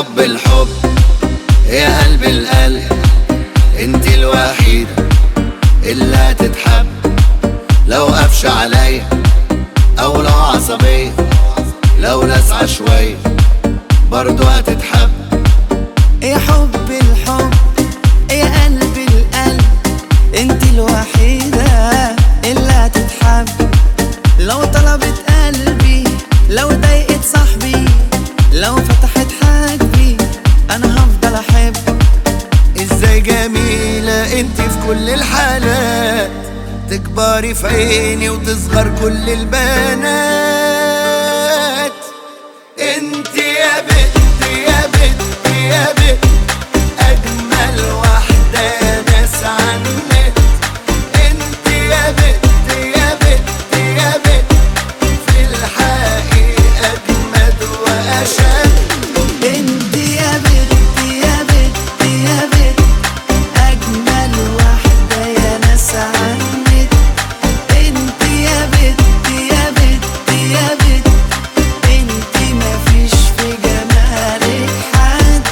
حب الحب يا قلب القلب انت الوحيدة اللي هتتحب لو قفش عليا او لو عصبية لو لسعة شوية برضو هتتحب يا حب الحب يا قلب القلب انت الوحيدة اللي هتتحب لو طلبت قلبي لو ضايقت صاحبي لو فتحت حاجبي انا هفضل احب ازاي جميلة انت في كل الحالات تكبري في عيني وتصغر كل البنات انت يا بنت يا بنت يا بنت اجمل واحدة يا ناس عنك انت يا بنت يا بنت يا بنت في الحقيقة اجمد واشد انت يا بنت يا بنت يا بنت اجمل واحدة يا ناس عنك انت يا بنت يا بنت يا بنت انت مفيش في جمالك حد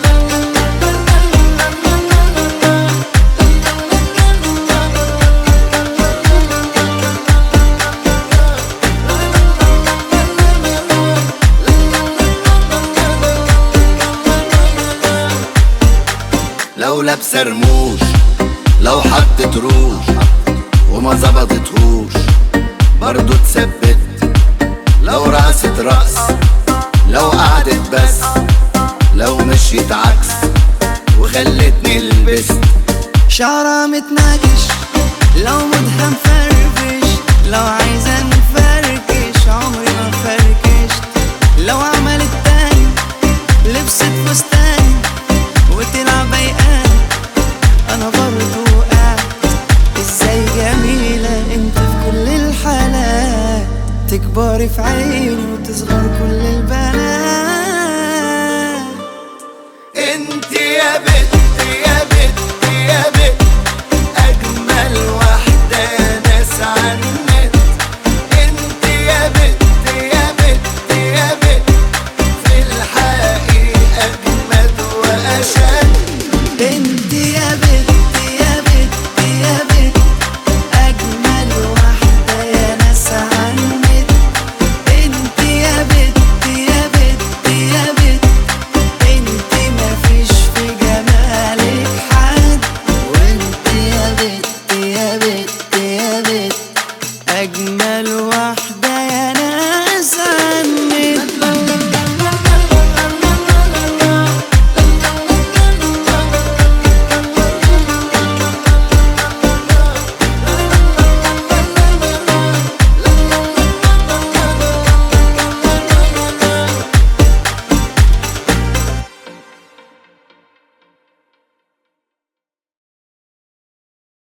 لو لابسه رموش لو حطت روش وما ظبطتهوش برضو تثبت لو رقصت رقص لو قعدت بس لو مشيت عكس وخلتني لبست شعرها متناقش لو مودها مفرفش لو عايزة نفركش عمري ما فركشت لو عملت تاني لبست فستان وتلعب بيقان انا برضو قاعد ازاي جميلة انت في كل الحالات تكبري في عيني وتصغر كل البنات انت يا بنت يا بنت يا بنت اجمل واحدة يا ناس عنك انت يا بنت يا بنت يا بنت في الحقيقة اجمد واشد انت